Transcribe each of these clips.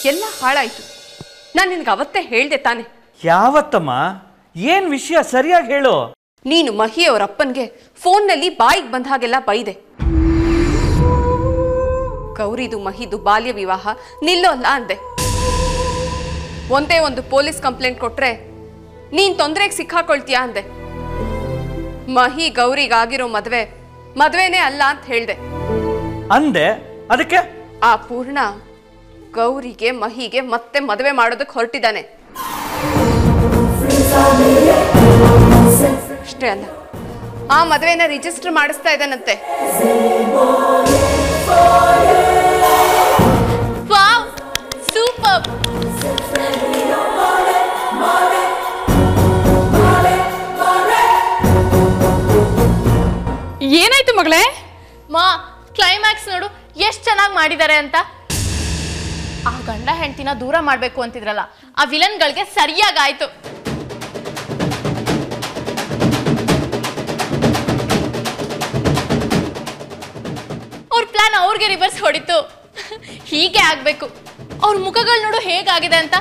ಎಲ್ಲ ಹಾಳಾಯ್ತು ನಾನು ನಿನ್ಗೆ ಅವತ್ತೇ ಹೇಳ್ದೆ ತಾನೆ ಯಾವತ್ತಮ್ಮ ಏನ್ ವಿಷಯ ಸರಿಯಾಗಿ ಹೇಳು ನೀನು ಮಹಿ ಅವ್ರ ಅಪ್ಪನ್ಗೆ ಫೋನ್ನಲ್ಲಿ ಬಾಯಿಗೆ ಬಂದ ಹಾಗೆಲ್ಲ ಬೈದೆ ಗೌರಿದು ಮಹಿದು ಬಾಲ್ಯ ವಿವಾಹ ನಿಲ್ಲೋಲ್ಲ ಅಂದೆ ಒಂದೇ ಒಂದು ಪೊಲೀಸ್ ಕಂಪ್ಲೇಂಟ್ ಕೊಟ್ರೆ ನೀನ್ ತೊಂದರೆಗೆ ಸಿಕ್ಕಾಕೊಳ್ತೀಯಾ ಅಂದೆ ಮಹಿ ಗೌರಿಗಾಗಿರೋ ಮದ್ವೆ ಮದ್ವೆನೇ ಅಲ್ಲ ಅಂತ ಹೇಳ್ದೆ ಅಂದೆ ಅದಕ್ಕೆ ಆ ಪೂರ್ಣ ಗೌರಿಗೆ ಮಹಿಗೆ ಮತ್ತೆ ಮದುವೆ ಮಾಡೋದಕ್ಕೆ ಹೊರಟಿದ್ದಾನೆ ಅಷ್ಟೇ ಅಲ್ಲ ಆ ಮದುವೆನ ರಿಜಿಸ್ಟರ್ ಮಾಡಿಸ್ತಾ ಇದ್ದಾನಂತೆ ವಾವ್ ಸೂಪರ್ ಏನಾಯ್ತು ಮಗಳೇ ಮಾ ಕ್ಲೈಮ್ಯಾಕ್ಸ್ ನೋಡು ಎಷ್ಟು ಚೆನ್ನಾಗಿ ಮಾಡಿದ್ದಾರೆ ಅಂತ ಆ ಗಂಡ ಹೆಂಡತಿನ ದೂರ ಮಾಡಬೇಕು ಅಂತಿದ್ರಲ್ಲ ಆ ವಿಲನ್ಗಳಿಗೆ ಸರಿಯಾಗಾಯ್ತು ಅವ್ರ ಪ್ಲಾನ್ ಅವ್ರಿಗೆ ರಿವರ್ಸ್ ಹೊಡಿತು ಹೀಗೆ ಆಗ್ಬೇಕು ಅವ್ರ ಮುಖಗಳು ನೋಡು ಹೇಗಾಗಿದೆ ಅಂತ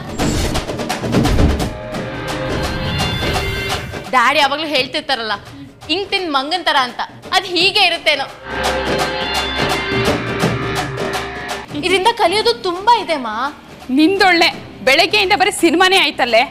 ಡ್ಯಾಡಿ ಯಾವಾಗಲೂ ಹೇಳ್ತಿರ್ತಾರಲ್ಲ ಹಿಂಗ್ ತಿಂದ್ ಮಂಗನ್ ತರ ಅಂತ ಅದ್ ಹೀಗೆ ಇರುತ್ತೇನೋ ಇದರಿಂದ ಕಲಿಯೋದು ತುಂಬಾ ಇದೆ ಮಾ ನಿಂದೊಳ್ಳೆ ಬೆಳಗ್ಗೆಯಿಂದ ಬರೀ ಸಿನಿಮಾನೇ ಆಯ್ತಲ್ಲೇ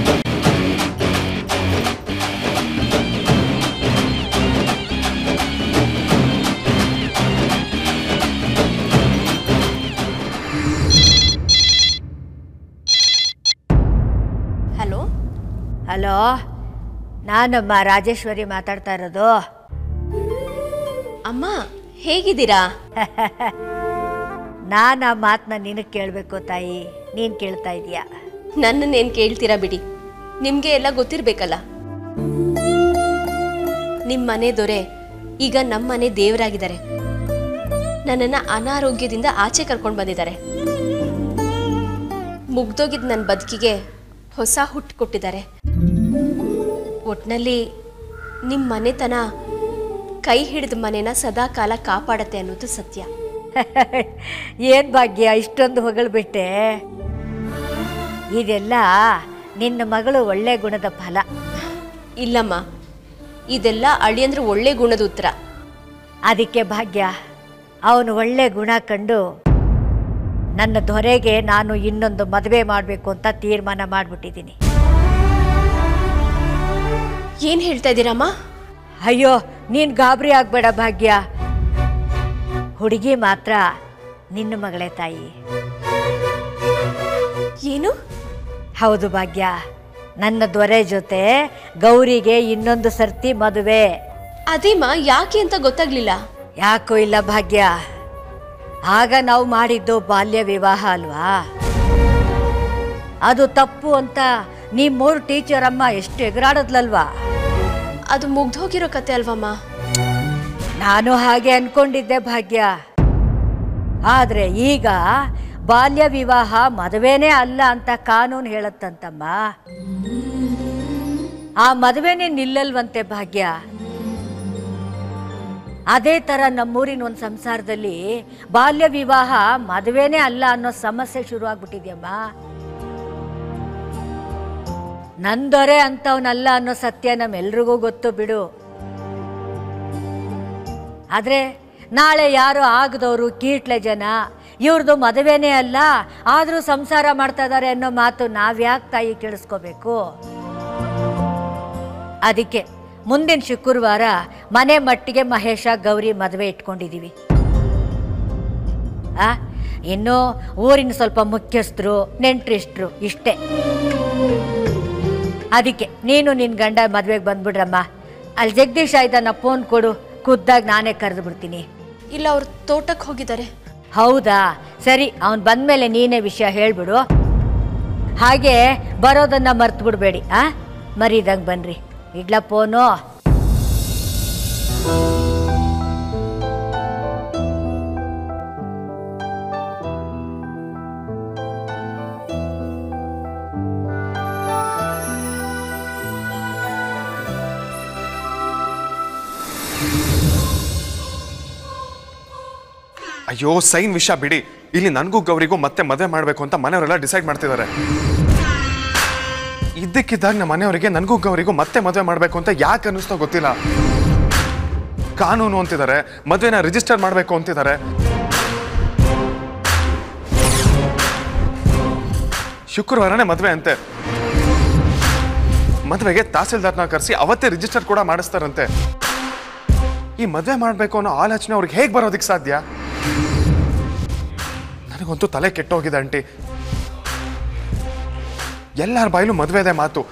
ಹಲೋ ಹಲೋ ನಾನಮ್ಮ ರಾಜೇಶ್ವರಿ ಮಾತಾಡ್ತಾ ಇರೋದು ಅಮ್ಮ ಹೇಗಿದ್ದೀರಾ ನಾನು ಆ ಮಾತನ್ನ ನಿನಗೆ ಕೇಳಬೇಕು ತಾಯಿ ನೀನು ಕೇಳ್ತಾ ಇದೀಯಾ ನನ್ನನ್ನೇನು ಕೇಳ್ತೀರಾ ಬಿಡಿ ನಿಮಗೆ ಎಲ್ಲ ಗೊತ್ತಿರಬೇಕಲ್ಲ ನಿಮ್ಮ ಮನೆ ದೊರೆ ಈಗ ನಮ್ಮ ಮನೆ ದೇವರಾಗಿದ್ದಾರೆ ನನ್ನನ್ನು ಅನಾರೋಗ್ಯದಿಂದ ಆಚೆ ಕರ್ಕೊಂಡು ಬಂದಿದ್ದಾರೆ ಮುಗ್ದೋಗಿದ್ದ ನನ್ನ ಬದುಕಿಗೆ ಹೊಸ ಹುಟ್ಟು ಕೊಟ್ಟಿದ್ದಾರೆ ಒಟ್ನಲ್ಲಿ ನಿಮ್ಮ ಮನೆತನ ಕೈ ಹಿಡಿದ ಮನೆನ ಸದಾ ಕಾಲ ಕಾಪಾಡತ್ತೆ ಅನ್ನೋದು ಸತ್ಯ ಏನು ಭಾಗ್ಯ ಇಷ್ಟೊಂದು ಹೊಗಳ್ಬಿಟ್ಟೆ ಇದೆಲ್ಲ ನಿನ್ನ ಮಗಳು ಒಳ್ಳೆ ಗುಣದ ಫಲ ಇಲ್ಲಮ್ಮ ಇದೆಲ್ಲ ಅಳಿಯಂದ್ರೆ ಒಳ್ಳೆ ಗುಣದ ಉತ್ತರ ಅದಕ್ಕೆ ಭಾಗ್ಯ ಅವನು ಒಳ್ಳೆ ಗುಣ ಕಂಡು ನನ್ನ ದೊರೆಗೆ ನಾನು ಇನ್ನೊಂದು ಮದುವೆ ಮಾಡಬೇಕು ಅಂತ ತೀರ್ಮಾನ ಮಾಡಿಬಿಟ್ಟಿದ್ದೀನಿ ಏನು ಹೇಳ್ತಾ ಇದ್ದೀರಮ್ಮ ಅಯ್ಯೋ ನೀನು ಗಾಬರಿ ಆಗಬೇಡ ಭಾಗ್ಯ ಹುಡುಗಿ ಮಾತ್ರ ನಿನ್ನ ಮಗಳೇ ತಾಯಿ ಏನು ಹೌದು ಭಾಗ್ಯ ನನ್ನ ದೊರೆ ಜೊತೆ ಗೌರಿಗೆ ಇನ್ನೊಂದು ಸರ್ತಿ ಮದುವೆ ಅದೇಮ್ಮ ಯಾಕೆ ಅಂತ ಗೊತ್ತಾಗ್ಲಿಲ್ಲ ಯಾಕೋ ಇಲ್ಲ ಭಾಗ್ಯ ಆಗ ನಾವು ಮಾಡಿದ್ದು ಬಾಲ್ಯ ವಿವಾಹ ಅಲ್ವಾ ಅದು ತಪ್ಪು ಅಂತ ನಿಮ್ಮೂರು ಟೀಚರ್ ಅಮ್ಮ ಎಷ್ಟು ಎಗರಾಡದ್ಲಲ್ವಾ ಅದು ಮುಗ್ದೋಗಿರೋ ಕತೆ ಅಲ್ವಮ್ಮ ನಾನು ಹಾಗೆ ಅನ್ಕೊಂಡಿದ್ದೆ ಭಾಗ್ಯ ಆದ್ರೆ ಈಗ ಬಾಲ್ಯ ವಿವಾಹ ಮದುವೆನೇ ಅಲ್ಲ ಅಂತ ಕಾನೂನು ಹೇಳತ್ತಂತಮ್ಮ ಆ ಮದುವೆನೇ ನಿಲ್ಲಲ್ವಂತೆ ಭಾಗ್ಯ ಅದೇ ಥರ ನಮ್ಮೂರಿನ ಒಂದು ಸಂಸಾರದಲ್ಲಿ ಬಾಲ್ಯ ವಿವಾಹ ಮದುವೆನೇ ಅಲ್ಲ ಅನ್ನೋ ಸಮಸ್ಯೆ ಶುರು ಆಗ್ಬಿಟ್ಟಿದ್ಯಮ್ಮ ನಂದೊರೆ ಅಂತವನಲ್ಲ ಅನ್ನೋ ಸತ್ಯ ನಮ್ಮೆಲ್ರಿಗೂ ಗೊತ್ತು ಬಿಡು ಆದರೆ ನಾಳೆ ಯಾರು ಆಗದವರು ಕೀಟ್ಲೆ ಜನ ಇವ್ರದ್ದು ಮದುವೆನೇ ಅಲ್ಲ ಆದರೂ ಸಂಸಾರ ಮಾಡ್ತಾ ಇದ್ದಾರೆ ಅನ್ನೋ ಮಾತು ನಾವ್ಯಾಕೆ ತಾಯಿ ಕೇಳಿಸ್ಕೋಬೇಕು ಅದಕ್ಕೆ ಮುಂದಿನ ಶುಕ್ರವಾರ ಮನೆ ಮಟ್ಟಿಗೆ ಮಹೇಶ ಗೌರಿ ಮದುವೆ ಇಟ್ಕೊಂಡಿದ್ದೀವಿ ಆ ಇನ್ನು ಊರಿನ ಸ್ವಲ್ಪ ಮುಖ್ಯಸ್ಥರು ನೆಂಟ್ರಿಷ್ಟ್ರು ಇಷ್ಟೇ ಅದಕ್ಕೆ ನೀನು ನಿನ್ನ ಗಂಡ ಮದುವೆಗೆ ಬಂದ್ಬಿಡ್ರಮ್ಮ ಅಲ್ಲಿ ಜಗದೀಶ ಇದ್ದಾನ ಫೋನ್ ಕೊಡು ಖುದ್ದಾಗಿ ನಾನೇ ಕರೆದು ಬಿಡ್ತೀನಿ ಇಲ್ಲ ಅವ್ರು ತೋಟಕ್ಕೆ ಹೋಗಿದ್ದಾರೆ ಹೌದಾ ಸರಿ ಅವನು ಬಂದಮೇಲೆ ನೀನೇ ವಿಷಯ ಹೇಳ್ಬಿಡು ಹಾಗೆ ಬರೋದನ್ನ ಮರ್ತು ಬಿಡಬೇಡಿ ಆ ಮರಿದಂಗೆ ಬನ್ರಿ ಇಡ್ಲ ಫೋನು ಅಯ್ಯೋ ಸೈನ್ ವಿಷಯ ಬಿಡಿ ಇಲ್ಲಿ ನನಗೂ ಗೌರಿಗೂ ಮತ್ತೆ ಮದುವೆ ಮಾಡಬೇಕು ಅಂತ ಮನೆಯವರೆಲ್ಲ ಡಿಸೈಡ್ ಮಾಡ್ತಿದ್ದಾರೆ ಇದ್ದಕ್ಕಿದ್ದಾಗ ನಮ್ಮ ಮನೆಯವರಿಗೆ ನನಗೂ ಗೌರಿಗೂ ಮತ್ತೆ ಮದುವೆ ಮಾಡಬೇಕು ಅಂತ ಯಾಕೆ ಅನ್ನಿಸ್ತೋ ಗೊತ್ತಿಲ್ಲ ಕಾನೂನು ಅಂತಿದ್ದಾರೆ ಮದುವೆನ ರಿಜಿಸ್ಟರ್ ಮಾಡಬೇಕು ಅಂತಿದ್ದಾರೆ ಶುಕ್ರವಾರನೇ ಮದುವೆ ಅಂತೆ ಮದುವೆಗೆ ತಹಸೀಲ್ದಾರ್ನ ಕರೆಸಿ ಅವತ್ತೇ ರಿಜಿಸ್ಟರ್ ಕೂಡ ಮಾಡಿಸ್ತಾರಂತೆ ಈ ಮದುವೆ ಮಾಡಬೇಕು ಅನ್ನೋ ಆಲೋಚನೆ ಅವ್ರಿಗೆ ಹೇಗೆ ಬರೋದಕ್ಕೆ ಸಾಧ್ಯ ನನಗಂತೂ ತಲೆ ಕೆಟ್ಟೋಗಿದೆ ಆಂಟಿ ಎಲ್ಲರ ಬಾಯಲ್ಲೂ ಮದುವೆದೆ ಮಾತು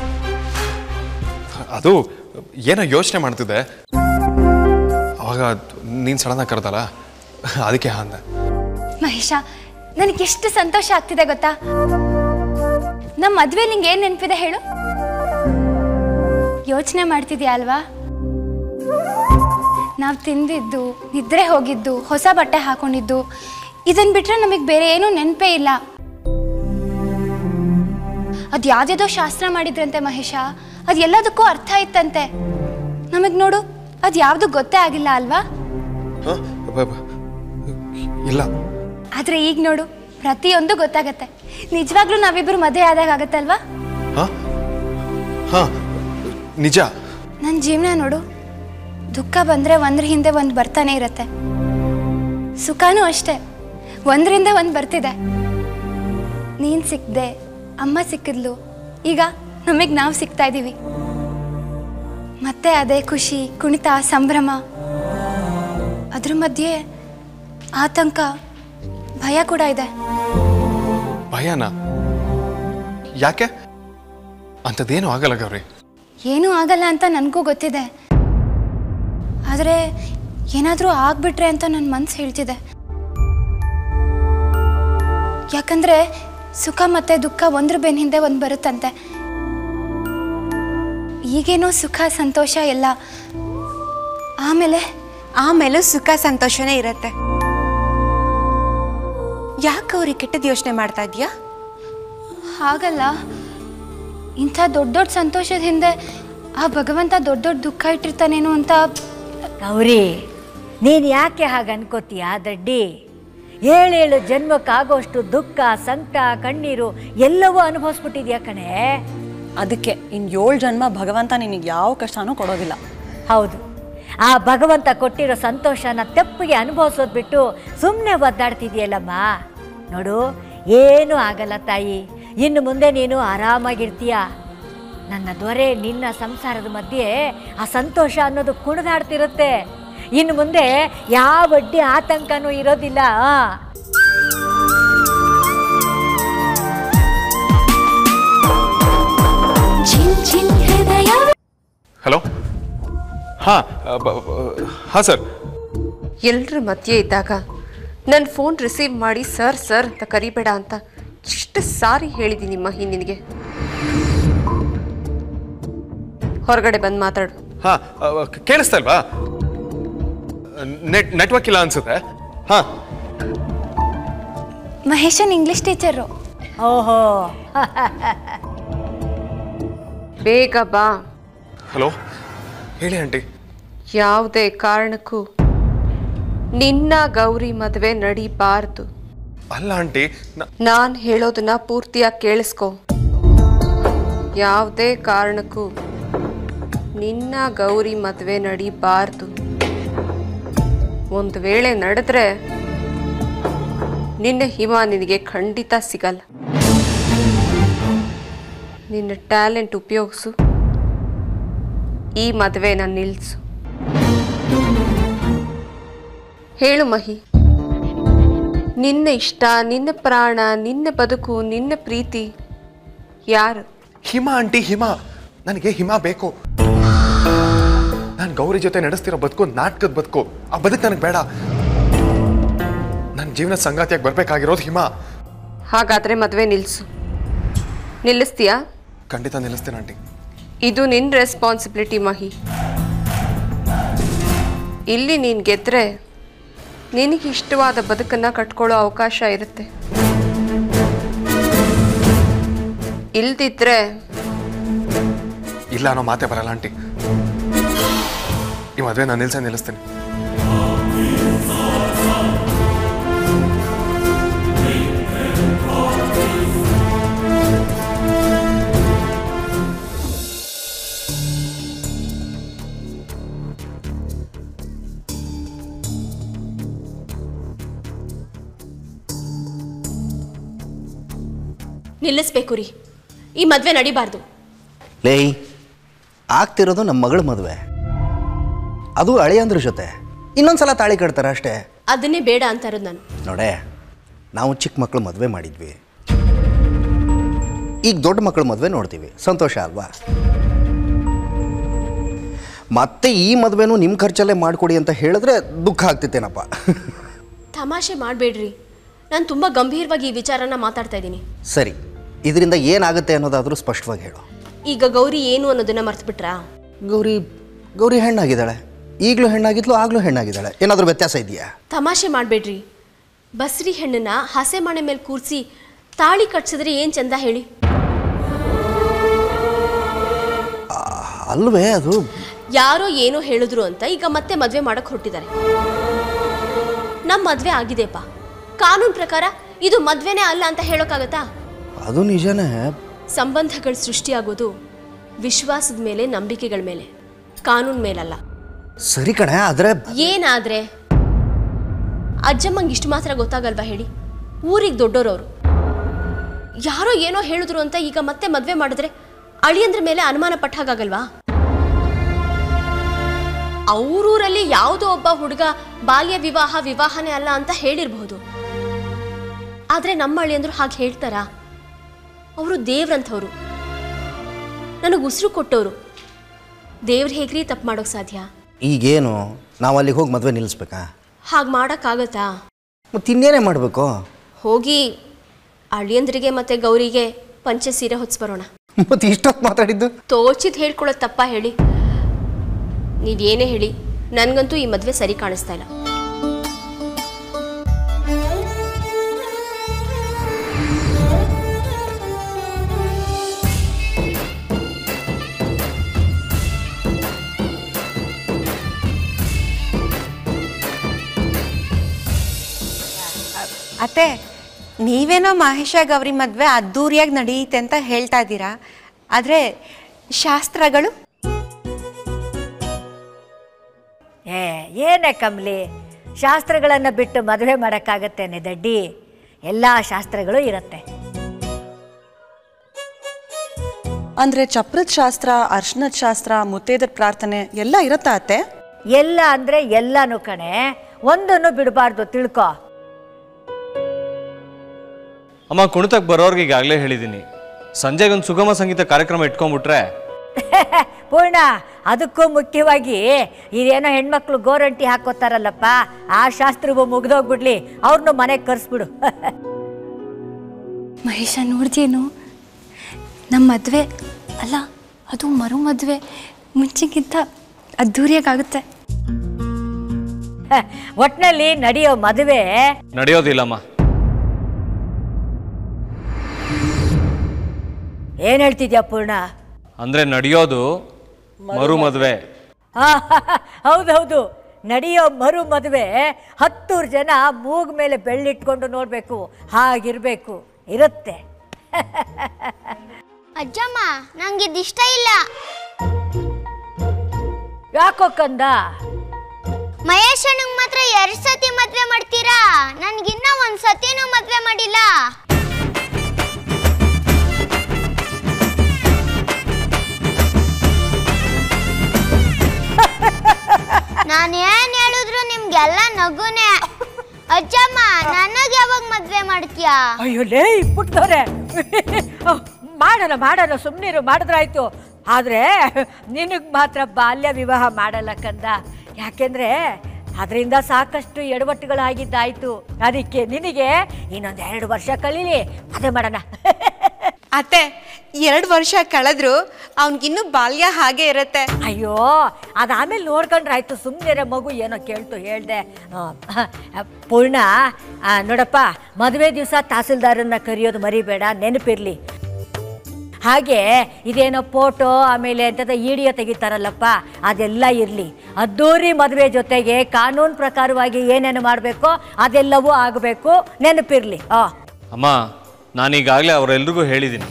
ಅದು ಏನೋ ಯೋಚನೆ ಮಾಡ್ತಿದ್ದೆ ಅವಾಗ ನೀನು ಸಡನ್ನಾಗಿ ಕರೆದಲ್ಲ ಅದಕ್ಕೆ ಅಂದೆ ಮಹೇಶ ನನಗೆ ಎಷ್ಟು ಸಂತೋಷ ಆಗ್ತಿದೆ ಗೊತ್ತಾ ನಮ್ಮ ಮದ್ವೆ ನಿಂಗೆ ಏನ್ ನೆನಪಿದೆ ಹೇಳು ಯೋಚನೆ ಮಾಡ್ತಿದ್ಯಾ ಅಲ್ವಾ ನಾವು ತಿಂದಿದ್ದು ನಿದ್ರೆ ಹೋಗಿದ್ದು ಹೊಸ ಬಟ್ಟೆ ಹಾಕೊಂಡಿದ್ದು ಇದನ್ ಬಿಟ್ರೆ ನಮಗೆ ಬೇರೆ ಏನೂ ನೆನಪೇ ಇಲ್ಲ ಅದು ಯಾವ್ದೇದೋ ಶಾಸ್ತ್ರ ಮಾಡಿದ್ರಂತೆ ಮಹೇಶ ಅದು ಎಲ್ಲದಕ್ಕೂ ಅರ್ಥ ಇತ್ತಂತೆ ನಮಗೆ ನೋಡು ಅದು ಯಾವುದು ಗೊತ್ತೇ ಆಗಿಲ್ಲ ಅಲ್ವಾ ಹ? ಬ- ಬ- ಇಲ್ಲ ಆದ್ರೆ ಈಗ ನೋಡು ಪ್ರತಿಯೊಂದು ಗೊತ್ತಾಗತ್ತೆ ನಿಜವಾಗ್ಲೂ ನಾವಿಬ್ರು ಮದುವೆ ಆದಾಗ ಆಗತ್ತಲ್ವಾ ಹಾಂ ಹಾಂ ನಿಜ ನನ್ನ ಜೀವನ ನೋಡು ದುಃಖ ಬಂದ್ರೆ ಒಂದ್ರ ಹಿಂದೆ ಒಂದು ಬರ್ತಾನೆ ಇರತ್ತೆ ಸುಖನೂ ಅಷ್ಟೇ ಒಂದರಿಂದ ಒಂದು ಬರ್ತಿದೆ ನೀನು ಸಿಕ್ದೆ ಅಮ್ಮ ಸಿಕ್ಕಿದ್ಲು ಈಗ ನಮಗೆ ನಾವು ಸಿಗ್ತಾ ಇದ್ದೀವಿ ಮತ್ತೆ ಅದೇ ಖುಷಿ ಕುಣಿತ ಸಂಭ್ರಮ ಅದ್ರ ಮಧ್ಯೆ ಆತಂಕ ಭಯ ಕೂಡ ಇದೆ ಭಯನಾ ಯಾಕೆ ಅಂಥದ್ದೇನು ಆಗಲ್ಲ ಗೌರಿ ಏನೂ ಆಗಲ್ಲ ಅಂತ ನನಗೂ ಗೊತ್ತಿದೆ ಆದರೆ ಏನಾದರೂ ಆಗ್ಬಿಟ್ರೆ ಅಂತ ನನ್ನ ಮನ್ಸು ಹೇಳ್ತಿದೆ ಯಾಕಂದ್ರೆ ಸುಖ ಮತ್ತೆ ದುಃಖ ಒಂದ್ರ ಬೆನ್ ಹಿಂದೆ ಒಂದು ಬರುತ್ತಂತೆ ಈಗೇನೋ ಸುಖ ಸಂತೋಷ ಎಲ್ಲ ಆಮೇಲೆ ಆಮೇಲೂ ಸುಖ ಸಂತೋಷನೇ ಇರತ್ತೆ ಯಾಕೆ ಅವ್ರಿಗೆ ಕೆಟ್ಟದ್ದು ಯೋಚನೆ ಮಾಡ್ತಾ ಇದೀಯಾ ಹಾಗಲ್ಲ ಇಂಥ ದೊಡ್ಡ ದೊಡ್ಡ ಸಂತೋಷದ ಹಿಂದೆ ಆ ಭಗವಂತ ದೊಡ್ಡ ದೊಡ್ಡ ದುಃಖ ಇಟ್ಟಿರ್ತಾನೇನೋ ಅಂತ ಗೌರಿ ನೀನು ಯಾಕೆ ಹಾಗೆ ಅನ್ಕೋತೀಯ ದಡ್ಡಿ ಏಳೇಳು ಜನ್ಮಕ್ಕಾಗೋಷ್ಟು ದುಃಖ ಸಂಕಟ ಕಣ್ಣೀರು ಎಲ್ಲವೂ ಅನುಭವಿಸ್ಬಿಟ್ಟಿದ್ಯಾ ಕಣೆ ಅದಕ್ಕೆ ಇನ್ ಏಳು ಜನ್ಮ ಭಗವಂತ ನಿನಗೆ ಯಾವ ಕಷ್ಟನೂ ಕೊಡೋದಿಲ್ಲ ಹೌದು ಆ ಭಗವಂತ ಕೊಟ್ಟಿರೋ ಸಂತೋಷನ ತೆಪ್ಪಿಗೆ ಅನುಭವಿಸೋದು ಬಿಟ್ಟು ಸುಮ್ಮನೆ ಒದ್ದಾಡ್ತಿದ್ಯಲ್ಲಮ್ಮ ನೋಡು ಏನೂ ಆಗಲ್ಲ ತಾಯಿ ಇನ್ನು ಮುಂದೆ ನೀನು ಆರಾಮಾಗಿರ್ತೀಯ ನನ್ನ ದೊರೆ ನಿನ್ನ ಸಂಸಾರದ ಮಧ್ಯೆ ಆ ಸಂತೋಷ ಅನ್ನೋದು ಕುಣಿದಾಡ್ತಿರುತ್ತೆ ಇನ್ನು ಮುಂದೆ ಯಾವ ಅಡ್ಡಿ ಆತಂಕನೂ ಇರೋದಿಲ್ಲ ಆ. ಹಲೋ ಹಾಂ ಹಾಂ ಸರ್ ಎಲ್ಲರ ಮಧ್ಯೆ ಇದ್ದಾಗ ನನ್ನ ಫೋನ್ ರಿಸೀವ್ ಮಾಡಿ ಸರ್ ಸರ್ ಅಂತ ಕರಿಬೇಡ ಅಂತ ಎಷ್ಟು ಸಾರಿ ಹೇಳಿದ್ದೀನಿ ಮಹಿ ನಿನಗೆ ಹೊರಗಡೆ ಬಂದು ಮಾತಾಡು ಹಾಂ ಕೇಳಿಸ್ತಾ ಇಲ್ವಾ ನೆಟ್ ನೆಟ್ವರ್ಕ್ ಇಲ್ಲ ಅನ್ಸುತ್ತೆ ಹಾಂ ಮಹೇಶನ್ ಇಂಗ್ಲಿಷ್ ಟೀಚರು ಓಹೋ ಬೇಗ ಬಾ ಹಲೋ ಹೇಳಿ ಆಂಟಿ ಯಾವುದೇ ಕಾರಣಕ್ಕೂ ನಿನ್ನ ಗೌರಿ ಮದುವೆ ನಡಿಬಾರ್ದು ಅಲ್ಲ ಆಂಟಿ ನಾನು ಹೇಳೋದನ್ನ ಪೂರ್ತಿಯಾಗಿ ಕೇಳಿಸ್ಕೊ ಯಾವುದೇ ಕಾರಣಕ್ಕೂ ನಿನ್ನ ಗೌರಿ ಮದುವೆ ನಡಿಬಾರ್ದು ಒಂದು ವೇಳೆ ನಡೆದ್ರೆ ನಿನ್ನ ಹಿಮ ನಿನಗೆ ಖಂಡಿತ ಸಿಗಲ್ಲ ನಿನ್ನ ಟ್ಯಾಲೆಂಟ್ ಉಪಯೋಗಿಸು ಈ ಮದುವೆನ ನಿಲ್ಲಿಸು ಹೇಳು ಮಹಿ ನಿನ್ನ ಇಷ್ಟ ನಿನ್ನ ಪ್ರಾಣ ನಿನ್ನ ಬದುಕು ನಿನ್ನ ಪ್ರೀತಿ ಯಾರು ಹಿಮ ಆಂಟಿ ಹಿಮ ನನಗೆ ಹಿಮ ಬೇಕು ನಾನು ಗೌರಿ ಜೊತೆ ನಡೆಸ್ತಿರೋ ಬದುಕು ನಾಟಕದ ಬದುಕು ಆ ಬದುಕು ನನಗೆ ಬೇಡ ನನ್ನ ಜೀವನ ಸಂಗಾತಿಯಾಗಿ ಬರ್ಬೇಕಾಗಿರೋದು ಹಿಮ ಹಾಗಾದ್ರೆ ಮದುವೆ ನಿಲ್ಲಿಸು ನಿಲ್ಲಿಸ್ತೀಯಾ ಖಂಡಿತ ನಿಲ್ಲಿಸ್ತೀನಿ ಆಂಟಿ ಇದು ನಿನ್ನ ರೆಸ್ಪಾನ್ಸಿಬಿಲಿಟಿ ಮಹಿ ಇಲ್ಲಿ ನೀನು ಗೆದ್ರೆ ನಿನಗೆ ಇಷ್ಟವಾದ ಬದುಕನ್ನು ಕಟ್ಕೊಳ್ಳೋ ಅವಕಾಶ ಇರುತ್ತೆ ಇಲ್ದಿದ್ರೆ ಇಲ್ಲ ಅನ್ನೋ ಮಾತೇ ಬರಲ್ಲ ಆಂಟಿ ಈ ಮದುವೆ ನಾನು ನಿಲ್ಸೇ ನಿಲ್ಲಿಸ್ತೀನಿ ನಿಲ್ಲಿಸ್ಬೇಕು ರೀ ಈ ಮದುವೆ ನಡಿಬಾರ್ದು ಲೇಯ್ ಆಗ್ತಿರೋದು ನಮ್ಮ ಮಗಳ ಮದುವೆ ಅದು ಅಳಿಯಂದ್ರ ಜೊತೆ ಇನ್ನೊಂದ್ಸಲ ತಾಳಿ ಕಟ್ತಾರೆ ಅಷ್ಟೇ ಅದನ್ನೇ ಬೇಡ ಅಂತ ಇರೋದು ನಾನು ನೋಡೆ ನಾವು ಚಿಕ್ಕ ಮಕ್ಕಳು ಮದುವೆ ಮಾಡಿದ್ವಿ ಈಗ ದೊಡ್ಡ ಮಕ್ಕಳ ಮದುವೆ ನೋಡ್ತೀವಿ ಸಂತೋಷ ಅಲ್ವಾ ಮತ್ತೆ ಈ ಮದುವೆನೂ ನಿಮ್ಮ ಖರ್ಚಲ್ಲೇ ಮಾಡಿಕೊಡಿ ಅಂತ ಹೇಳಿದ್ರೆ ದುಃಖ ಆಗ್ತಿತ್ತೇನಪ್ಪ ತಮಾಷೆ ಮಾಡಬೇಡ್ರಿ ನಾನು ತುಂಬ ಗಂಭೀರವಾಗಿ ಈ ವಿಚಾರನ ಮಾತಾಡ್ತಾ ಇದ್ದೀನಿ ಸರಿ ಇದರಿಂದ ಏನಾಗುತ್ತೆ ಅನ್ನೋದಾದರೂ ಸ್ಪಷ್ಟವಾಗಿ ಹೇಳು ಈಗ ಗೌರಿ ಏನು ಅನ್ನೋದನ್ನ ಮರ್ತ್ಬಿಟ್ರಾ ಗೌರಿ ಗೌರಿ ಹೆಣ್ಣಾಗಿದ್ದಾಳೆ ಈಗಲೂ ಹೆಣ್ಣಾಗಿದ್ಲು ಆಗಲೂ ಹೆಣ್ಣಾಗಿದ್ದಾಳೆ ಏನಾದರೂ ವ್ಯತ್ಯಾಸ ಇದೆಯಾ ತಮಾಷೆ ಮಾಡಬೇಡ್ರಿ ಬಸ್ರಿ ಹೆಣ್ಣನ್ನ ಹಸೆ ಮಣೆ ಮೇಲೆ ಕೂರಿಸಿ ತಾಳಿ ಕಟ್ಸಿದ್ರೆ ಏನು ಚಂದ ಹೇಳಿ ಅಲ್ವೇ ಅದು ಯಾರೋ ಏನೋ ಹೇಳಿದ್ರು ಅಂತ ಈಗ ಮತ್ತೆ ಮದುವೆ ಮಾಡಕ್ಕೆ ಹೊರಟಿದ್ದಾರೆ ನಮ್ಮ ಮದುವೆ ಆಗಿದೆಪ್ಪ ಕಾನೂನು ಪ್ರಕಾರ ಇದು ಮದುವೆನೇ ಅಲ್ಲ ಅಂತ ಹೇಳೋಕ್ಕಾಗತ್ತಾ ಅದು ನಿಜನೇ ಸಂಬಂಧಗಳು ಸೃಷ್ಟಿಯಾಗೋದು ವಿಶ್ವಾಸದ ಮೇಲೆ ನಂಬಿಕೆಗಳ ಮೇಲೆ ಕಾನೂನು ಮೇಲಲ್ಲ ಸರಿ ಕಣೆ ಆದರೆ ಏನಾದ್ರೆ ಅಜ್ಜಮ್ಮಂಗೆ ಇಷ್ಟು ಮಾತ್ರ ಗೊತ್ತಾಗಲ್ವಾ ಹೇಳಿ ಊರಿಗೆ ದೊಡ್ಡೋರವರು ಯಾರೋ ಏನೋ ಹೇಳಿದ್ರು ಅಂತ ಈಗ ಮತ್ತೆ ಮದುವೆ ಮಾಡಿದ್ರೆ ಅಳಿಯಂದ್ರ ಮೇಲೆ ಅನುಮಾನ ಪಟ್ಟ ಹಾಗಾಗಲ್ವಾ ಅವರೂರಲ್ಲಿ ಯಾವುದೋ ಒಬ್ಬ ಹುಡುಗ ಬಾಲ್ಯ ವಿವಾಹ ವಿವಾಹನೇ ಅಲ್ಲ ಅಂತ ಹೇಳಿರಬಹುದು ಆದ್ರೆ ನಮ್ಮ ಅಳಿಯಂದ್ರು ಹಾಗೆ ಹೇಳ್ತಾರಾ ಅವರು ದೇವ್ರಂಥವ್ರು ನನಗೆ ಉಸಿರು ಕೊಟ್ಟವರು ದೇವ್ರು ಹೇಗ್ರಿ ತಪ್ಪು ಮಾಡೋಕೆ ಸಾಧ್ಯ ಈಗೇನು ನಾವು ಅಲ್ಲಿಗೆ ಹೋಗಿ ಮದುವೆ ನಿಲ್ಲಿಸ್ಬೇಕಾ ಹಾಗೆ ಮಾಡೋಕ್ಕಾಗತ್ತಾ ಮತ್ತೆ ಇನ್ನೇನೇ ಮಾಡಬೇಕು ಹೋಗಿ ಅಳಿಯಂದ್ರಿಗೆ ಮತ್ತೆ ಗೌರಿಗೆ ಪಂಚೆ ಸೀರೆ ಹೊತ್ಸ್ ಬರೋಣ ಮತ್ತೆ ಇಷ್ಟೊತ್ತು ಮಾತಾಡಿದ್ದು ತೋಚಿದ್ ಹೇಳ್ಕೊಳ್ಳೋದು ತಪ್ಪ ಹೇಳಿ ನೀವೇನೇ ಹೇಳಿ ನನಗಂತೂ ಈ ಮದುವೆ ಸರಿ ಕಾಣಿಸ್ತಾ ಇಲ್ಲ ಅತ್ತೆ ನೀವೇನೋ ಮಹೇಶ ಗೌರಿ ಮದುವೆ ಅದ್ದೂರಿಯಾಗಿ ನಡೆಯುತ್ತೆ ಅಂತ ಹೇಳ್ತಾ ಇದ್ದೀರಾ ಆದರೆ ಶಾಸ್ತ್ರಗಳು ಏ ಏನೇ ಕಮ್ಲಿ ಶಾಸ್ತ್ರಗಳನ್ನು ಬಿಟ್ಟು ಮದುವೆ ಮಾಡೋಕ್ಕಾಗತ್ತೇನೆ ದಡ್ಡಿ ಎಲ್ಲ ಶಾಸ್ತ್ರಗಳು ಇರುತ್ತೆ ಅಂದರೆ ಚಪ್ರದ ಶಾಸ್ತ್ರ ಅರ್ಶನದ ಶಾಸ್ತ್ರ ಮುತ್ತೈದರ ಪ್ರಾರ್ಥನೆ ಎಲ್ಲ ಇರುತ್ತಾ ಅತ್ತೆ ಎಲ್ಲ ಅಂದರೆ ಎಲ್ಲನೂ ಕಣೆ ಒಂದನ್ನು ಬಿಡಬಾರ್ದು ತಿಳ್ಕೊ ಅಮ್ಮ ಕುಣಿತಕ್ಕೆ ಬರೋರ್ಗೆ ಈಗಾಗಲೇ ಹೇಳಿದ್ದೀನಿ ಸಂಜೆಗೊಂದು ಸುಗಮ ಸಂಗೀತ ಕಾರ್ಯಕ್ರಮ ಇಟ್ಕೊಂಡ್ಬಿಟ್ರೆ ಪೂರ್ಣ ಅದಕ್ಕೂ ಮುಖ್ಯವಾಗಿ ಇದೇನೋ ಹೆಣ್ಮಕ್ಳು ಗೋರಂಟಿ ಹಾಕೋತಾರಲ್ಲಪ್ಪ ಆ ಶಾಸ್ತ್ರವು ಮುಗ್ದೋಗ್ಬಿಡ್ಲಿ ಅವ್ರನ್ನೂ ಮನೆಗೆ ಕರೆಸ್ಬಿಡು ಮಹೇಶ ನೋಡ್ದೇನು ನಮ್ಮ ಮದುವೆ ಅಲ್ಲ ಅದು ಮರು ಮದುವೆ ಮುಂಚೆಗಿಂತ ಅದ್ದೂರಿಯಾಗುತ್ತೆ ಒಟ್ನಲ್ಲಿ ನಡೆಯೋ ಮದುವೆ ನಡೆಯೋದಿಲ್ಲಮ್ಮ ಏನ್ ಹೇಳ್ತಿದ್ಯಾ ಪೂರ್ಣ ಅಂದ್ರೆ ನಡೆಯೋದು ಮರು ಮದುವೆ ಆ, ಹೌದೌದು ನಡೆಯೋ ಮರು ಮದುವೆ ಹತ್ತೂರು ಜನ ಮೂಗ್ ಮೇಲೆ ಬೆಳ್ಳಿಟ್ಕೊಂಡು ನೋಡಬೇಕು ಹಾಗಿರ್ಬೇಕು ಇರುತ್ತೆ ಅಜ್ಜಮ್ಮ ನಂಗೆ ಇದಿಷ್ಟ ಇಲ್ಲ ಯಾಕೋ ಕಂದ ಮಹೇಶನಿಗೆ ಮಾತ್ರ ಎರಡ್ ಸತಿ ಮದ್ವೆ ಮಾಡ್ತೀರಾ ನನ್ಗಿನ್ನ ಒಂದ್ ಸತಿನೂ ಮದ್ವೆ ಮಾಡಿಲ್ಲ ನಾನು ಏನ್ ಹೇಳಿದ್ರು ನಿಮ್ಗೆಲ್ಲ ನಗುನೆ ಅಜ್ಜಮ್ಮ ನನಗ್ ಯಾವಾಗ ಮದ್ವೆ ಮಾಡ್ತೀಯಾ ಅಯ್ಯೋ ಲೇ ಪುಟ್ಟದವ್ರೆ ಮಾಡೋಣ ಮಾಡೋಣ ಸುಮ್ಮನಿರು ಮಾಡಿದ್ರಾಯ್ತು ಆದರೆ ನಿನಗೆ ಮಾತ್ರ ಬಾಲ್ಯ ವಿವಾಹ ಮಾಡಲ್ಲ ಕಂದ ಯಾಕೆಂದ್ರೆ ಅದರಿಂದ ಸಾಕಷ್ಟು ಎಡವಟ್ಟುಗಳಾಗಿದ್ದಾಯ್ತು ಅದಕ್ಕೆ ನಿನಗೆ ಇನ್ನೊಂದು ಎರಡು ವರ್ಷ ಕಳೀಲಿ ಅದೇ ಮಾಡೋಣ ಅತ್ತೆ ಎರಡು ವರ್ಷ ಕಳೆದ್ರು ಅವನಿಗಿನ್ನೂ ಬಾಲ್ಯ ಹಾಗೆ ಇರುತ್ತೆ ಅಯ್ಯೋ ಅದಾಮೇಲೆ ನೋಡ್ಕೊಂಡ್ರಾಯ್ತು ಸುಮ್ಮನೆ ಮಗು ಏನೋ ಕೇಳ್ತು ಹೇಳ್ದೆ ಆ, ಪೂರ್ಣ ಆ, ನೋಡಪ್ಪ ಮದುವೆ ದಿವಸ ತಹಸೀಲ್ದಾರನ್ನ ಕರೆಯೋದು ಮರಿಬೇಡ ನೆನಪಿರ್ಲಿ ಹಾಗೆ ಇದೇನೋ ಫೋಟೋ ಆಮೇಲೆ ಎಂಥದ್ದು ಈಡಿಯೋ ತೆಗಿತಾರಲ್ಲಪ್ಪ ಅದೆಲ್ಲ ಇರಲಿ ಅದ್ದೂರಿ ಮದುವೆ ಜೊತೆಗೆ ಕಾನೂನು ಪ್ರಕಾರವಾಗಿ ಏನೇನು ಮಾಡಬೇಕೋ ಅದೆಲ್ಲವೂ ಆಗಬೇಕು ನೆನಪಿರಲಿ ಆ ಅಮ್ಮ ನಾನೀಗಾಗಲೇ ಅವರೆಲ್ರಿಗೂ ಹೇಳಿದ್ದೀನಿ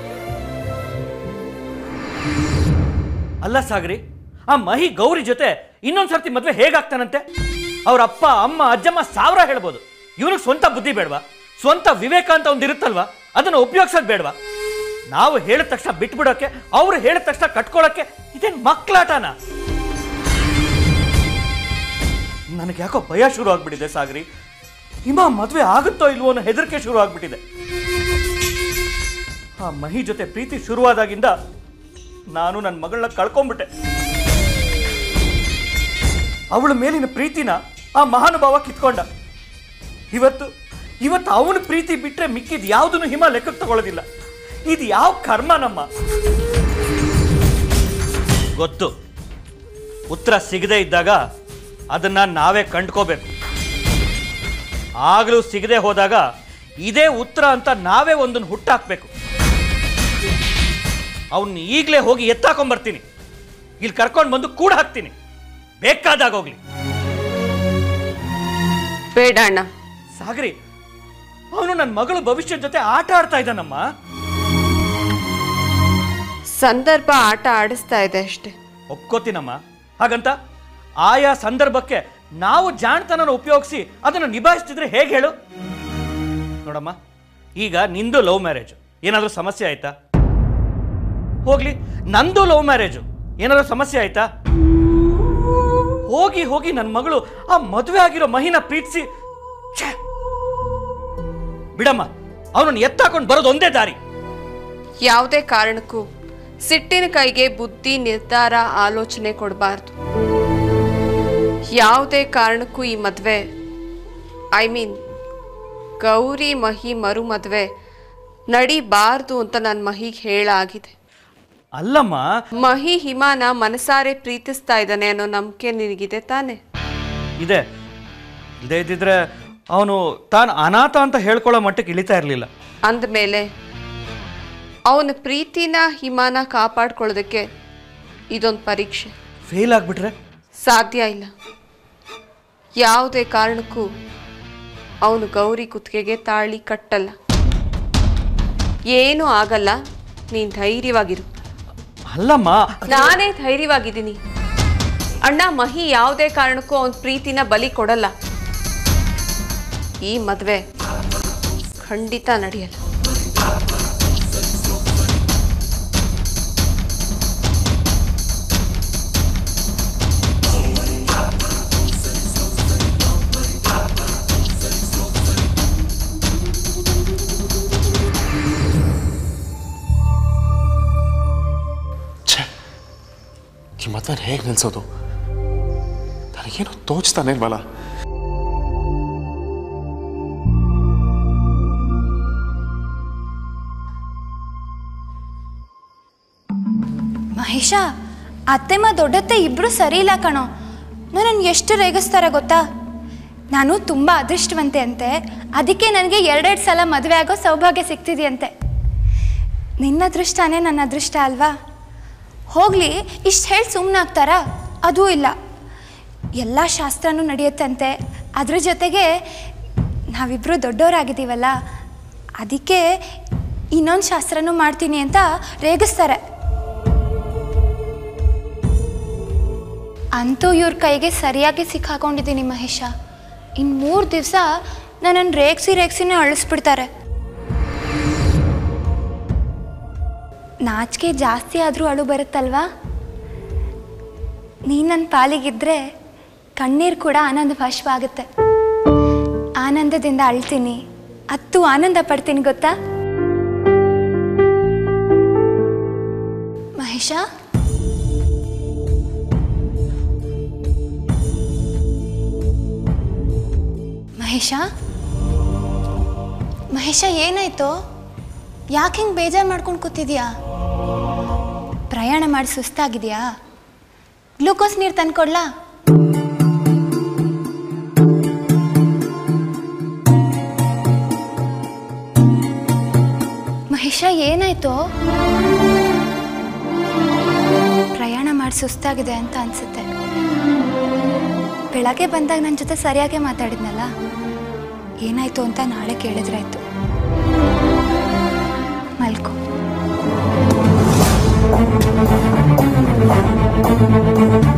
ಅಲ್ಲ ಸಾಗರಿ ಆ ಮಹಿ ಗೌರಿ ಜೊತೆ ಇನ್ನೊಂದು ಸರ್ತಿ ಮದುವೆ ಹೇಗಾಗ್ತಾನಂತೆ ಅವ್ರ ಅಪ್ಪ ಅಮ್ಮ ಅಜ್ಜಮ್ಮ ಸಾವಿರ ಹೇಳ್ಬೋದು ಇವನಿಗೆ ಸ್ವಂತ ಬುದ್ಧಿ ಬೇಡವಾ ಸ್ವಂತ ವಿವೇಕ ಅಂತ ಒಂದು ಇರುತ್ತಲ್ವಾ ಅದನ್ನು ಉಪಯೋಗಿಸೋದು ಬೇಡವಾ ನಾವು ಹೇಳಿದ ತಕ್ಷಣ ಬಿಟ್ಬಿಡೋಕೆ ಅವ್ರು ಹೇಳಿದ ತಕ್ಷಣ ಕಟ್ಕೊಳ್ಳೋಕೆ ಇದೇನು ಮಕ್ಕಳಾಟನ ನನಗೆ ಯಾಕೋ ಭಯ ಶುರು ಆಗ್ಬಿಟ್ಟಿದೆ ಸಾಗರಿ ಹಿಮ ಮದುವೆ ಆಗುತ್ತೋ ಇಲ್ವೋ ಅನ್ನೋ ಹೆದರಿಕೆ ಶುರು ಆಗ್ಬಿಟ್ಟಿದೆ ಆ ಮಹಿ ಜೊತೆ ಪ್ರೀತಿ ಶುರುವಾದಾಗಿಂದ ನಾನು ನನ್ನ ಮಗಳನ್ನ ಕಳ್ಕೊಂಡ್ಬಿಟ್ಟೆ ಅವಳ ಮೇಲಿನ ಪ್ರೀತಿನ ಆ ಮಹಾನುಭಾವ ಕಿತ್ಕೊಂಡ ಇವತ್ತು ಇವತ್ತು ಅವನ ಪ್ರೀತಿ ಬಿಟ್ರೆ ಮಿಕ್ಕಿದ್ ಯಾವುದನ್ನು ಹಿಮ ಲೆಕ್ಕಕ್ಕೆ ತಗೊಳ್ಳೋದಿಲ್ಲ ಇದು ಯಾವ ಕರ್ಮ ನಮ್ಮ ಗೊತ್ತು ಉತ್ತರ ಸಿಗದೆ ಇದ್ದಾಗ ಅದನ್ನ ನಾವೇ ಕಂಡ್ಕೋಬೇಕು ಆಗಲೂ ಸಿಗದೆ ಹೋದಾಗ ಇದೇ ಉತ್ತರ ಅಂತ ನಾವೇ ಒಂದನ್ನು ಹುಟ್ಟಾಕ್ಬೇಕು ಅವನ್ನ ಈಗಲೇ ಹೋಗಿ ಎತ್ತಾಕೊಂಡ್ಬರ್ತೀನಿ ಇಲ್ಲಿ ಕರ್ಕೊಂಡು ಬಂದು ಕೂಡ ಹಾಕ್ತೀನಿ ಬೇಕಾದಾಗ ಹೋಗ್ಲಿ ಬೇಡ ಅಣ್ಣ ಸಾಗರಿ ಅವನು ನನ್ನ ಮಗಳು ಭವಿಷ್ಯದ ಜೊತೆ ಆಟ ಆಡ್ತಾ ಇದ್ದಾನಮ್ಮ ಸಂದರ್ಭ ಆಟ ಆಡಿಸ್ತಾ ಇದೆ ಅಷ್ಟೆ ಒಪ್ಕೋತೀನಮ್ಮ ಹಾಗಂತ ಆಯಾ ಸಂದರ್ಭಕ್ಕೆ ನಾವು ಜಾಣತನನ ಉಪಯೋಗಿಸಿ ಅದನ್ನು ನಿಭಾಯಿಸ್ತಿದ್ರೆ ಹೇಗೆ ಹೇಳು ನೋಡಮ್ಮ ಈಗ ನಿಂದು ಲವ್ ಮ್ಯಾರೇಜ್ ಏನಾದರೂ ಸಮಸ್ಯೆ ಆಯ್ತಾ ಹೋಗ್ಲಿ ನಂದು ಲವ್ ಮ್ಯಾರೇಜು ಏನಾದರೂ ಸಮಸ್ಯೆ ಆಯ್ತಾ ಹೋಗಿ ಹೋಗಿ ನನ್ನ ಮಗಳು ಆ ಮದುವೆ ಆಗಿರೋ ಮಹಿನ ಪ್ರೀತಿಸಿ ಛೇ! ಬಿಡಮ್ಮ ಅವನನ್ನು ಎತ್ತಾಕೊಂಡು ಬರೋದು ಒಂದೇ ದಾರಿ ಯಾವುದೇ ಕಾರಣಕ್ಕೂ ಸಿಟ್ಟಿನ ಕೈಗೆ ಬುದ್ಧಿ ನಿರ್ಧಾರ ಆಲೋಚನೆ ಕೊಡಬಾರ್ದು ಯಾವುದೇ ಕಾರಣಕ್ಕೂ ಈ ಮದುವೆ ಐ ಮೀನ್ ಗೌರಿ ಮಹಿ ಮರು ಮದುವೆ ನಡಿಬಾರ್ದು ಅಂತ ನನ್ನ ಮಹಿಗೆ ಹೇಳಾಗಿದೆ ಅಲ್ಲಮ್ಮ ಮಹಿ ಹಿಮಾನ ಮನಸಾರೆ ಪ್ರೀತಿಸ್ತಾ ಇದ್ದಾನೆ ಅನ್ನೋ ನಂಬಿಕೆ ನಿನಗಿದೆ ತಾನೆ ಇದೆ ಇಲ್ಲದೆ ಇದ್ದಿದ್ರೆ ಅವನು ತಾನು ಅನಾಥ ಅಂತ ಹೇಳ್ಕೊಳ್ಳೋ ಮಟ್ಟಕ್ಕೆ ಇಳಿತಾ ಇರಲಿಲ್ಲ ಅಂದಮೇಲೆ ಅವನ ಪ್ರೀತಿನ ಹಿಮಾನ ಕಾಪಾಡ್ಕೊಳ್ಳೋದಕ್ಕೆ ಇದೊಂದು ಪರೀಕ್ಷೆ ಫೇಲ್ ಆಗ್ಬಿಟ್ರೆ ಸಾಧ್ಯ ಇಲ್ಲ ಯಾವುದೇ ಕಾರಣಕ್ಕೂ ಅವನು ಗೌರಿ ಕುತ್ತಿಗೆಗೆ ತಾಳಿ ಕಟ್ಟಲ್ಲ ಏನೂ ಆಗಲ್ಲ ನೀನು ಧೈರ್ಯವಾಗಿರು ಅಲ್ಲಮ್ಮ ನಾನೇ ಧೈರ್ಯವಾಗಿದ್ದೀನಿ ಅಣ್ಣ ಮಹಿ ಯಾವುದೇ ಕಾರಣಕ್ಕೂ ಅವನ ಪ್ರೀತಿನ ಬಲಿ ಕೊಡಲ್ಲ ಈ ಮದುವೆ ಖಂಡಿತ ನಡೆಯಲ್ಲ ಈ ಮದುವೆ ಹೇಗೆ ನಿಲ್ಸೋದು ನನಗೇನು ತೋಚ್ತಾನೆ ಇಲ್ವಲ್ಲ ಮಹೇಶ ಅತ್ತೆಮ್ಮ ದೊಡ್ಡತ್ತೆ ಇಬ್ಬರು ಸರಿ ಇಲ್ಲ ಕಣೋ ನನ್ನನ್ನು ಎಷ್ಟು ರೇಗಿಸ್ತಾರೆ ಗೊತ್ತಾ ನಾನು ತುಂಬ ಅದೃಷ್ಟವಂತೆ ಅಂತೆ ಅದಕ್ಕೆ ನನಗೆ ಎರಡೆರಡು ಸಲ ಮದುವೆ ಆಗೋ ಸೌಭಾಗ್ಯ ಸಿಗ್ತಿದೆಯಂತೆ ನಿನ್ನ ಅದೃಷ್ಟನೇ ನನ್ನ ಅದೃಷ್ಟ ಅಲ್ವಾ ಹೋಗಲಿ ಇಷ್ಟು ಹೇಳಿ ಸುಮ್ಮನಾಗ್ತಾರಾ ಅದೂ ಇಲ್ಲ ಎಲ್ಲ ಶಾಸ್ತ್ರನೂ ನಡೆಯುತ್ತಂತೆ ಅದ್ರ ಜೊತೆಗೆ ನಾವಿಬ್ಬರು ದೊಡ್ಡವರಾಗಿದ್ದೀವಲ್ಲ ಅದಕ್ಕೆ ಇನ್ನೊಂದು ಶಾಸ್ತ್ರನೂ ಮಾಡ್ತೀನಿ ಅಂತ ರೇಗಿಸ್ತಾರೆ ಅಂತೂ ಇವ್ರ ಕೈಗೆ ಸರಿಯಾಗಿ ಸಿಕ್ಕಾಕೊಂಡಿದ್ದೀನಿ ಮಹೇಶ ಇನ್ನು ಮೂರು ದಿವಸ ನನ್ನನ್ನು ರೇಗ್ಸಿ ರೇಗ್ಸಿನೇ ಅಳಿಸ್ಬಿಡ್ತಾರೆ ನಾಚಿಕೆ ಜಾಸ್ತಿ ಆದರೂ ಅಳು ಬರುತ್ತಲ್ವಾ ನೀನು ನನ್ನ ಪಾಲಿಗಿದ್ರೆ ಕಣ್ಣೀರು ಕೂಡ ಆನಂದ ಭಾಷವಾಗುತ್ತೆ ಆನಂದದಿಂದ ಅಳ್ತೀನಿ ಅತ್ತು ಆನಂದ ಪಡ್ತೀನಿ ಗೊತ್ತಾ ಮಹೇಶ ಮಹೇಶ ಮಹೇಶ ಏನಾಯ್ತು ಯಾಕೆ ಹಿಂಗೆ ಬೇಜಾರು ಮಾಡ್ಕೊಂಡು ಕೂತಿದ್ಯಾ ಪ್ರಯಾಣ ಮಾಡಿ ಸುಸ್ತಾಗಿದೆಯಾ ಗ್ಲೂಕೋಸ್ ನೀರು ತಂದ್ಕೊಡ್ಲಾ ಮಹೇಶ ಏನಾಯ್ತು ಪ್ರಯಾಣ ಮಾಡಿ ಸುಸ್ತಾಗಿದೆ ಅಂತ ಅನ್ಸುತ್ತೆ ಬೆಳಗ್ಗೆ ಬಂದಾಗ ನನ್ನ ಜೊತೆ ಸರಿಯಾಗಿ ಮಾತಾಡಿದ್ನಲ್ಲ ಏನಾಯ್ತು ಅಂತ ನಾಳೆ ಕೇಳಿದ್ರಾಯ್ತು ಮಲ್ಕೋ Thank you.